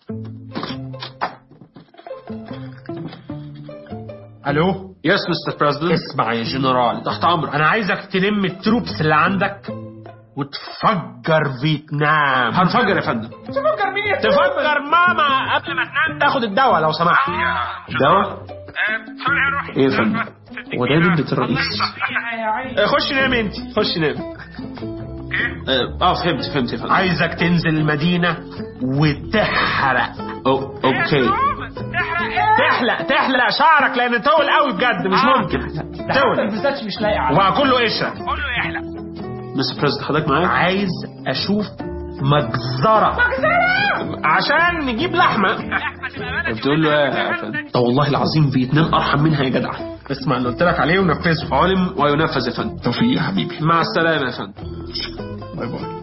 الو يس مستر بريزيدنت اسمع يا جنرال تحت امرك انا عايزك تلم التروبس اللي عندك وتفجر فيتنام هنفجر يا فندم تفجر مين يا تفجر ماما قبل ما تنام تاخد الدواء لو سمحت دواء ايه يا فندم هو ده بنت الرئيس آه، خش نام انت خش نام اه آه، فهمت فهمت يا فندم عايزك تنزل المدينة وتحرق أو اوكي تحلق تحلق شعرك لان طول قوي بجد مش ممكن طول بالذات مش لايق على وبقى كله قشرة مستر بريزيدنت حضرتك معايا عايز اشوف مجزرة عشان نجيب لحمة بتقول له ايه يا فندم ده والله العظيم فيتنام ارحم منها يا جدع اسمع اللي قلت لك عليه ونفذه علم وينفذ يا فندم توفيق يا حبيبي مع السلامه يا فندم باي باي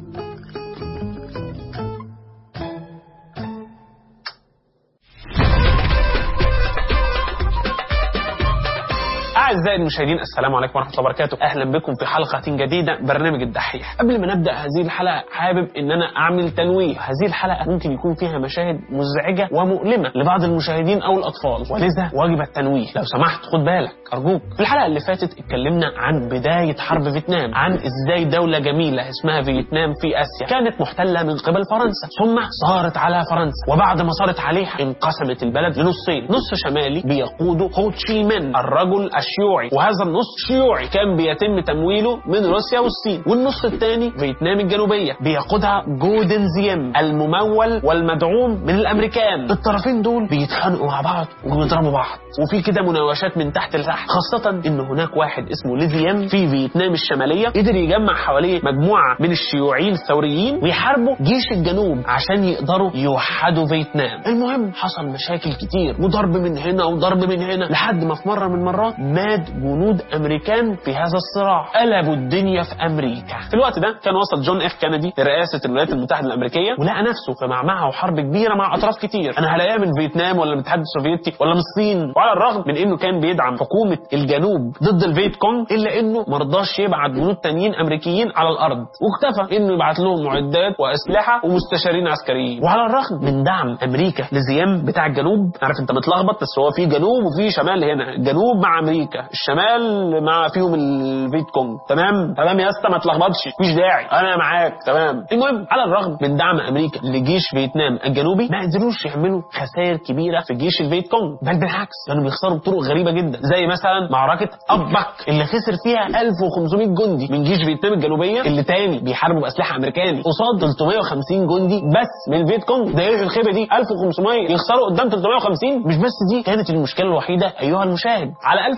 أعزائي المشاهدين السلام عليكم ورحمة الله وبركاته أهلا بكم في حلقة جديدة برنامج الدحيح قبل ما نبدأ هذه الحلقة حابب إن أنا أعمل تنويه هذه الحلقة ممكن يكون فيها مشاهد مزعجة ومؤلمة لبعض المشاهدين أو الأطفال ولذا واجب التنويه لو سمحت خد بالك أرجوك في الحلقة اللي فاتت اتكلمنا عن بداية حرب فيتنام عن إزاي دولة جميلة اسمها فيتنام في آسيا كانت محتلة من قبل فرنسا ثم صارت على فرنسا وبعد ما صارت عليها انقسمت البلد لنصين نص شمالي بيقوده هو تشي من الرجل الشيوعي وهذا النص شيوعي كان بيتم تمويله من روسيا والصين والنص الثاني فيتنام الجنوبية بيقودها جودن زيم الممول والمدعوم من الامريكان الطرفين دول بيتخانقوا مع بعض وبيضربوا بعض وفي كده مناوشات من تحت لتحت خاصة ان هناك واحد اسمه ليزيام في فيتنام الشمالية قدر يجمع حواليه مجموعة من الشيوعيين الثوريين ويحاربوا جيش الجنوب عشان يقدروا يوحدوا فيتنام المهم حصل مشاكل كتير وضرب من هنا وضرب من هنا لحد ما في مرة من المرات مات جنود امريكان في هذا الصراع قلبوا الدنيا في امريكا في الوقت ده كان وصل جون اف كينيدي لرئاسة الولايات المتحدة الامريكية ولقى نفسه في معمعة وحرب كبيرة مع اطراف كتير انا هلاقيها من فيتنام ولا من الاتحاد السوفيتي ولا من الصين وعلى الرغم من انه كان بيدعم حكومة الجنوب ضد الفيت كونج الا انه مرضاش يبعت جنود تانيين امريكيين على الارض واكتفى انه يبعت لهم معدات واسلحة ومستشارين عسكريين وعلى الرغم من دعم امريكا لزيام بتاع الجنوب عارف انت متلخبط بس هو في جنوب وفي شمال هنا الجنوب مع امريكا الشمال مع فيهم الفيت كونج تمام تمام يا اسطى ما تلخبطش مفيش داعي انا معاك تمام المهم على الرغم من دعم امريكا لجيش فيتنام الجنوبي ما قدروش يعملوا خسائر كبيره في جيش الفيت كونج بل بالعكس كانوا بيخسروا بطرق غريبه جدا زي مثلا معركه ابك اللي خسر فيها 1500 جندي من جيش فيتنام الجنوبيه اللي تاني بيحاربوا باسلحه امريكاني قصاد 350 جندي بس من الفيت كونج ده ايه الخيبه دي 1500 يخسروا قدام 350 مش بس دي كانت المشكله الوحيده ايها المشاهد على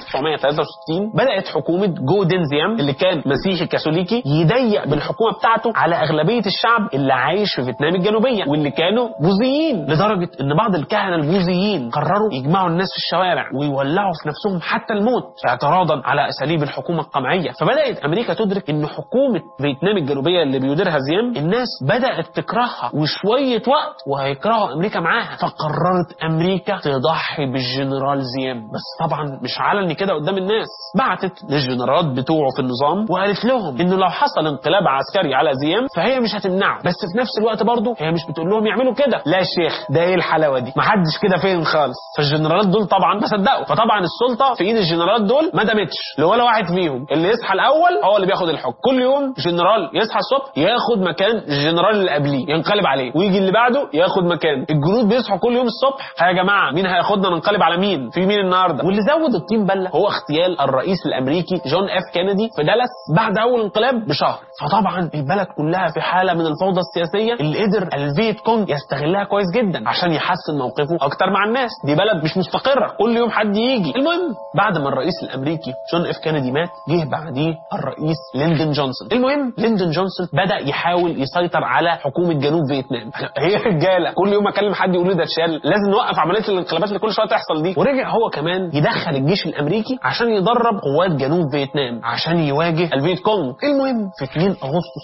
1963 بدات حكومه جو دينزيام اللي كان مسيحي كاثوليكي يضيق بالحكومه بتاعته على اغلبيه الشعب اللي عايش في فيتنام الجنوبيه واللي كانوا بوذيين لدرجه ان بعض الكهنه البوذيين قرروا يجمعوا الناس في الشوارع ويولعوا في نفسهم حتى الموت اعتراضا على اساليب الحكومه القمعيه فبدات امريكا تدرك ان حكومه فيتنام الجنوبيه اللي بيديرها زيام الناس بدات تكرهها وشويه وقت وهيكرهوا امريكا معاها فقررت امريكا تضحي بالجنرال زيام بس طبعا مش علني كده قدام الناس بعتت للجنرالات بتوعه في النظام وقالت لهم انه لو حصل انقلاب عسكري على زيام فهي مش هتمنعه بس في نفس الوقت برضه هي مش بتقول لهم يعملوا كده لا يا شيخ ده ايه الحلاوه دي محدش كده فين خالص فالجنرالات دول طبعا ما صدقوا فطبعا السلطه في ايد الجنرالات دول ما دامتش لولا واحد فيهم اللي يصحى الاول هو اللي بياخد الحكم كل يوم جنرال يصحى الصبح ياخد مكان الجنرال اللي قبليه ينقلب عليه ويجي اللي بعده ياخد مكانه الجنود بيصحوا كل يوم الصبح ها يا جماعه مين هياخدنا ننقلب على مين في مين النهارده واللي زود الطين بله هو اغتيال الرئيس الامريكي جون اف كينيدي في دالاس بعد اول انقلاب بشهر فطبعا البلد كلها في حاله من الفوضى السياسيه اللي قدر الفيت كونج يستغلها كويس جدا عشان يحسن موقفه اكتر مع الناس دي بلد مش مستقره كل يوم حد يجي المهم بعد ما الرئيس الامريكي جون اف كينيدي مات جه بعديه الرئيس ليندون جونسون المهم ليندون جونسون بدا يحاول يسيطر على حكومه جنوب فيتنام هي رجاله كل يوم اكلم حد يقول لي ده اتشال لازم نوقف عمليه الانقلابات اللي كل شويه تحصل دي ورجع هو كمان يدخل الجيش الامريكي عشان يدرب قوات جنوب فيتنام عشان يواجه الفيت كونغ المهم في 2 اغسطس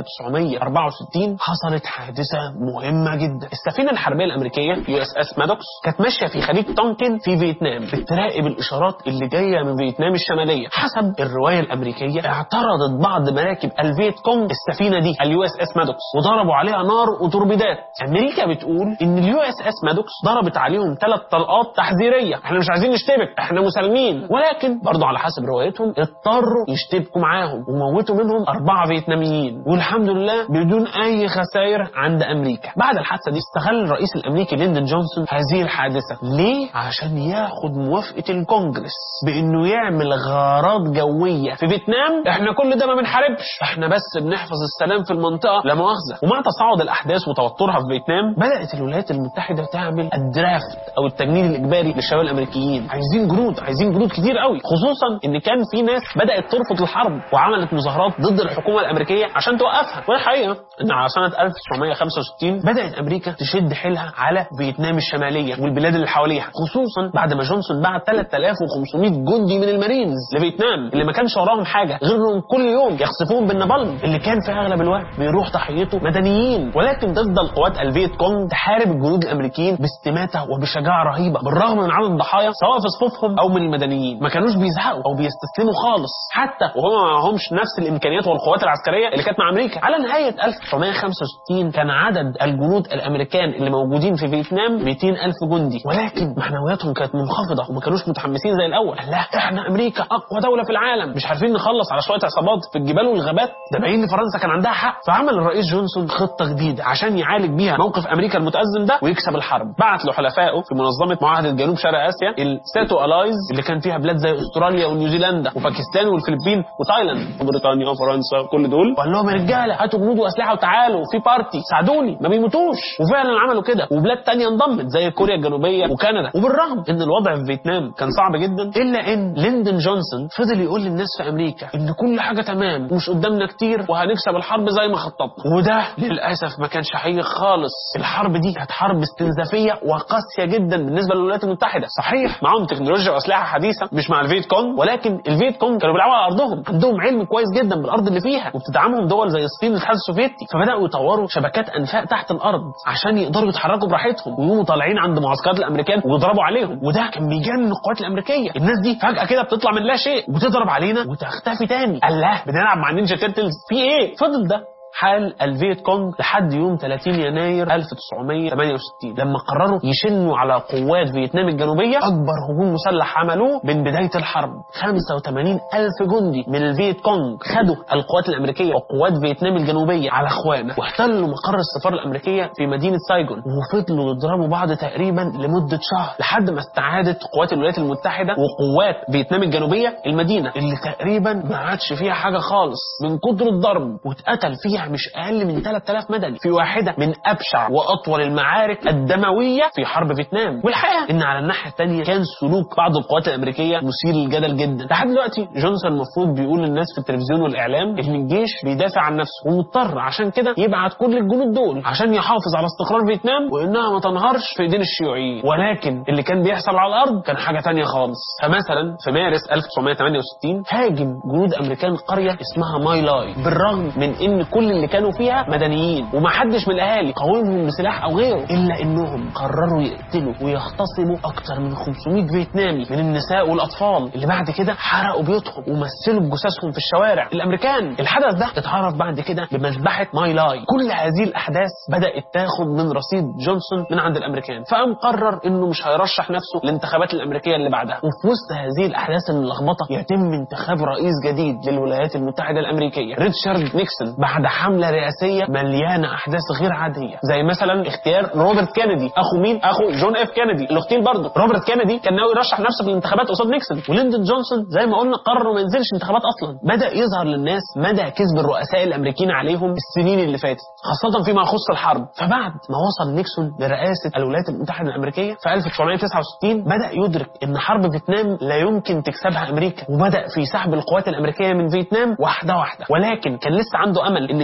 1964 حصلت حادثه مهمه جدا السفينه الحربيه الامريكيه يو اس اس مادوكس كانت ماشيه في خليج تونكن في فيتنام بتراقب الاشارات اللي جايه من فيتنام الشماليه حسب الروايه الامريكيه اعترضت بعض مراكب الفيت كونغ السفينه دي اليو اس اس مادوكس وضربوا عليها نار وتوربيدات امريكا بتقول ان اليو اس اس مادوكس ضربت عليهم ثلاث طلقات تحذيريه احنا مش عايزين نشتبك احنا مسالمين ولكن برضه على حسب روايتهم اضطروا يشتبكوا معاهم وموتوا منهم اربعه فيتناميين والحمد لله بدون اي خسائر عند امريكا بعد الحادثه دي استغل الرئيس الامريكي ليندون جونسون هذه الحادثه ليه عشان ياخد موافقه الكونجرس بانه يعمل غارات جويه في فيتنام احنا كل ده ما بنحاربش احنا بس بنحفظ السلام في المنطقه لا مؤاخذه ومع تصاعد الاحداث وتوترها في فيتنام بدات الولايات المتحده تعمل الدرافت او التجنيد الاجباري للشباب الامريكيين عايزين جنود عايزين جنود كتير قوي خصوصا ان كان في ناس بدات ترفض الحرب وعملت مظاهرات ضد الحكومه الامريكيه عشان توقفها والحقيقه ان على سنه 1965 بدات امريكا تشد حيلها على فيتنام الشماليه والبلاد اللي حواليها خصوصا بعد ما جونسون بعت 3500 جندي من المارينز لفيتنام اللي ما كانش وراهم حاجه غير انهم كل يوم يخسفوهم بالنابالم اللي كان في اغلب الوقت بيروح ضحيته مدنيين ولكن تفضل قوات الفيت كونغ تحارب الجنود الامريكيين باستماته وبشجاعه رهيبه بالرغم من عدد الضحايا سواء في صفوفهم او من المدنيين ما كانوش بيزهقوا او بيستسلموا خالص حتى وهم ما معهمش نفس الامكانيات والقوات العسكريه اللي كانت مع امريكا على نهايه 1965 كان عدد الجنود الامريكان اللي موجودين في فيتنام 200 الف جندي ولكن معنوياتهم كانت منخفضه وما كانوش متحمسين زي الاول لا احنا امريكا اقوى دوله في العالم مش عارفين نخلص على شويه عصابات في الجبال والغابات ده باين ان فرنسا كان عندها حق فعمل الرئيس جونسون خطه جديده عشان يعالج بيها موقف امريكا المتازم ده ويكسب الحرب بعت له حلفائه في منظمه معاهده جنوب شرق اسيا الساتو الايز اللي كان فيها بلاد زي استراليا ونيوزيلندا وباكستان والفلبين وتايلاند وبريطانيا وفرنسا كل دول وقال لهم يا رجاله هاتوا جنود واسلحه وتعالوا في بارتي ساعدوني ما بيموتوش وفعلا عملوا كده وبلاد تانية انضمت زي كوريا الجنوبيه وكندا وبالرغم ان الوضع في فيتنام كان صعب جدا الا ان ليندون جونسون فضل يقول للناس في امريكا ان كل حاجه تمام ومش قدامنا كتير وهنكسب الحرب زي ما خططنا وده للاسف ما كانش حقيقي خالص الحرب دي كانت حرب استنزافيه وقاسيه جدا بالنسبه للولايات المتحده صحيح معاهم تكنولوجيا واسلحه حديثه مش مع الفيت كونج ولكن الفيت كونج كانوا بيلعبوا على ارضهم عندهم علم كويس جدا بالارض اللي فيها وبتدعمهم دول زي الصين والاتحاد السوفيتي فبداوا يطوروا شبكات انفاق تحت الارض عشان يقدروا يتحركوا براحتهم ويقوموا طالعين عند معسكرات الامريكان ويضربوا عليهم وده كان بيجنن القوات الامريكيه الناس دي فجاه كده بتطلع من لا شيء وتضرب علينا وتختفي تاني الله بنلعب مع نينجا تيرتلز في ايه فضل ده حال الفيت كونغ لحد يوم 30 يناير 1968 لما قرروا يشنوا على قوات فيتنام الجنوبية أكبر هجوم مسلح عملوه من بداية الحرب 85 ألف جندي من الفيت كونغ خدوا القوات الأمريكية وقوات فيتنام الجنوبية على إخوانا واحتلوا مقر السفارة الأمريكية في مدينة سايجون وفضلوا يضربوا بعض تقريبا لمدة شهر لحد ما استعادت قوات الولايات المتحدة وقوات فيتنام الجنوبية المدينة اللي تقريبا ما عادش فيها حاجة خالص من كتر الضرب واتقتل فيها مش أقل من 3000 مدني في واحدة من أبشع وأطول المعارك الدموية في حرب فيتنام والحقيقة إن على الناحية الثانية كان سلوك بعض القوات الأمريكية مثير للجدل جدا لحد دلوقتي جونسون المفروض بيقول للناس في التلفزيون والإعلام إن الجيش بيدافع عن نفسه ومضطر عشان كده يبعت كل الجنود دول عشان يحافظ على استقرار فيتنام وإنها ما تنهارش في إيدين الشيوعيين ولكن اللي كان بيحصل على الأرض كان حاجة تانية خالص فمثلا في مارس 1968 هاجم جنود أمريكان قرية اسمها ماي لاي بالرغم من إن كل اللي كانوا فيها مدنيين ومحدش من الاهالي قاومهم بسلاح او غيره الا انهم قرروا يقتلوا ويغتصبوا اكتر من 500 فيتنامي من النساء والاطفال اللي بعد كده حرقوا بيوتهم ومثلوا بجثثهم في الشوارع الامريكان الحدث ده اتعرف بعد كده بمذبحه ماي لاي كل هذه الاحداث بدات تاخد من رصيد جونسون من عند الامريكان فقام قرر انه مش هيرشح نفسه للانتخابات الامريكيه اللي بعدها وفي وسط هذه الاحداث الملخبطه يتم انتخاب رئيس جديد للولايات المتحده الامريكيه ريتشارد نيكسون بعد حمله رئاسيه مليانه احداث غير عاديه زي مثلا اختيار روبرت كينيدي اخو مين اخو جون اف كينيدي الاختيل برضه روبرت كينيدي كان ناوي يرشح نفسه في الانتخابات قصاد نيكسون وليندون جونسون زي ما قلنا قرر ما ينزلش انتخابات اصلا بدا يظهر للناس مدى كذب الرؤساء الامريكيين عليهم السنين اللي فاتت خاصه فيما يخص الحرب فبعد ما وصل نيكسون لرئاسه الولايات المتحده الامريكيه في 1969 بدا يدرك ان حرب فيتنام لا يمكن تكسبها امريكا وبدا في سحب القوات الامريكيه من فيتنام واحده واحده ولكن كان لسه عنده امل ان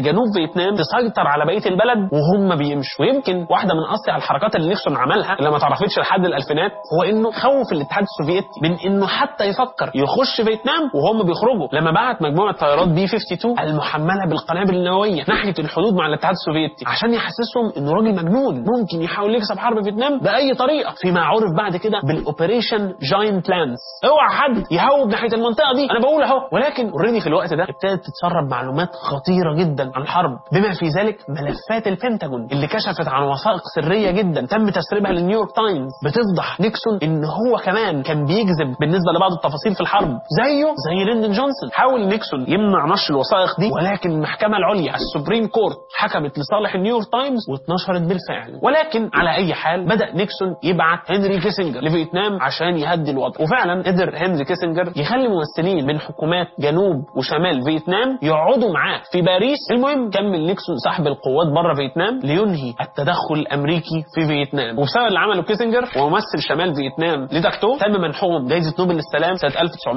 ان جنوب فيتنام تسيطر على بقيه البلد وهم بيمشوا ويمكن واحده من اصلع الحركات اللي نيكسون عملها اللي ما تعرفتش لحد الالفينات هو انه خوف الاتحاد السوفيتي من انه حتى يفكر يخش فيتنام وهم بيخرجوا لما بعت مجموعه طيارات بي 52 المحمله بالقنابل النوويه ناحيه الحدود مع الاتحاد السوفيتي عشان يحسسهم انه راجل مجنون ممكن يحاول يكسب حرب فيتنام باي طريقه فيما عرف بعد كده بالاوبريشن جاينت لانس اوعى حد يهوب ناحيه المنطقه دي انا بقول اهو ولكن اوريدي في الوقت ده ابتدت تتسرب معلومات خطيره جدا عن الحرب بما في ذلك ملفات البنتاجون اللي كشفت عن وثائق سريه جدا تم تسريبها للنيويورك تايمز بتفضح نيكسون ان هو كمان كان بيكذب بالنسبه لبعض التفاصيل في الحرب زيه زي ليندون جونسون حاول نيكسون يمنع نشر الوثائق دي ولكن المحكمه العليا السوبريم كورت حكمت لصالح النيويورك تايمز واتنشرت بالفعل ولكن على اي حال بدا نيكسون يبعت هنري كيسنجر لفيتنام عشان يهدي الوضع وفعلا قدر هنري كيسنجر يخلي ممثلين من حكومات جنوب وشمال فيتنام يقعدوا معاه في باريس المهم كمل نيكسون سحب القوات بره فيتنام لينهي التدخل الامريكي في فيتنام وبسبب اللي عمله كيسنجر وممثل شمال فيتنام ليداكتو تم منحهم جائزه نوبل للسلام سنه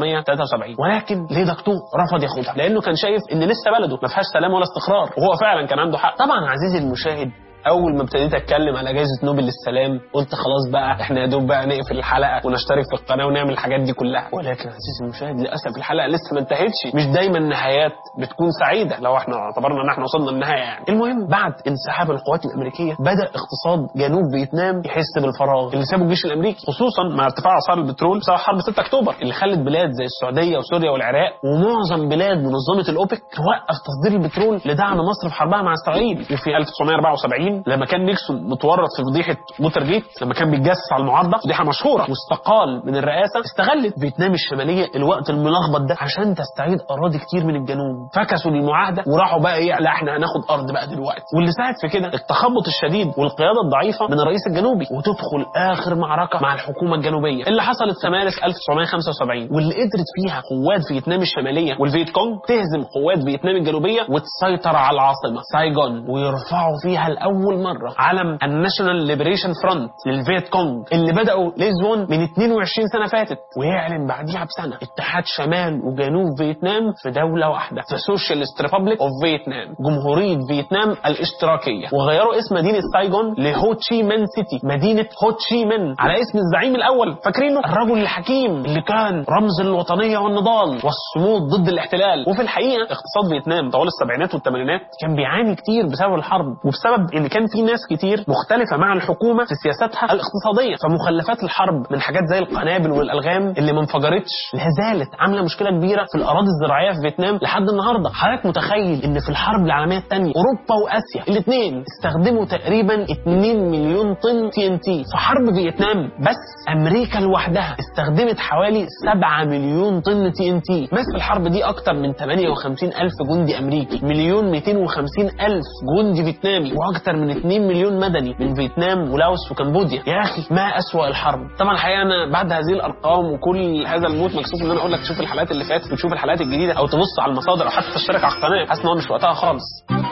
1973 ولكن ليداكتو رفض ياخدها لانه كان شايف ان لسه بلده ما فيهاش سلام ولا استقرار وهو فعلا كان عنده حق طبعا عزيزي المشاهد اول ما ابتديت اتكلم على جائزه نوبل للسلام قلت خلاص بقى احنا يا دوب بقى نقفل الحلقه ونشترك في القناه ونعمل الحاجات دي كلها ولكن عزيزي المشاهد للاسف الحلقه لسه ما انتهتش مش دايما النهايات بتكون سعيده لو احنا اعتبرنا ان احنا وصلنا النهايه يعني المهم بعد انسحاب القوات الامريكيه بدا اقتصاد جنوب فيتنام يحس بالفراغ اللي سابه الجيش الامريكي خصوصا مع ارتفاع اسعار البترول بسبب حرب 6 اكتوبر اللي خلت بلاد زي السعوديه وسوريا والعراق ومعظم بلاد منظمه الاوبك توقف تصدير البترول لدعم مصر في حربها مع اسرائيل وفي 1974 لما كان نيكسون متورط في فضيحه ووتر جيت لما كان بيتجسس على المعارضه فضيحه مشهوره واستقال من الرئاسه استغلت فيتنام الشماليه الوقت الملخبط ده عشان تستعيد اراضي كتير من الجنوب فكسوا للمعاهده وراحوا بقى ايه لا احنا هناخد ارض بقى دلوقتي واللي ساعد في كده التخبط الشديد والقياده الضعيفه من الرئيس الجنوبي وتدخل اخر معركه مع الحكومه الجنوبيه اللي حصلت في مارس 1975 واللي قدرت فيها قوات فيتنام الشماليه والفيت كونج تهزم قوات فيتنام الجنوبيه وتسيطر على العاصمه سايجون ويرفعوا فيها لاول مره علم الناشونال ليبريشن فرونت للفيت كونج اللي بداوا ليزون من 22 سنه فاتت ويعلن بعديها بسنه اتحاد شمال وجنوب فيتنام في دوله واحده في سوشيالست ريبابليك اوف فيتنام جمهوريه فيتنام الاشتراكيه وغيروا اسم مدينه سايجون لهو تشي من سيتي مدينه هو تشي من على اسم الزعيم الاول فاكرينه الرجل الحكيم اللي كان رمز الوطنيه والنضال والصمود ضد الاحتلال وفي الحقيقه اقتصاد فيتنام طوال السبعينات والثمانينات كان بيعاني كتير بسبب الحرب وبسبب ان كان في ناس كتير مختلفه مع الحكومه في سياساتها الاقتصاديه فمخلفات الحرب من حاجات زي القنابل والالغام اللي ما انفجرتش لا زالت عامله مشكله كبيره في الاراضي الزراعيه في فيتنام لحد النهارده حضرتك متخيل ان في الحرب العالميه الثانيه اوروبا واسيا الاثنين استخدموا تقريبا 2 مليون طن تي ان تي في حرب فيتنام بس امريكا لوحدها استخدمت حوالي 7 مليون طن تي ان تي مات في الحرب دي اكتر من 58 الف جندي امريكي مليون 250 الف جندي فيتنامي واكتر من 2 مليون مدني من فيتنام ولاوس وكمبوديا يا اخي ما اسوا الحرب طبعا الحقيقه انا بعد هذه الارقام وكل هذا الموت مكسوف ان انا اقول لك تشوف الحلقات اللي فاتت وتشوف الحلقات الجديده او تبص على المصادر او حتى تشترك على القناه حاسس ان هو مش وقتها خالص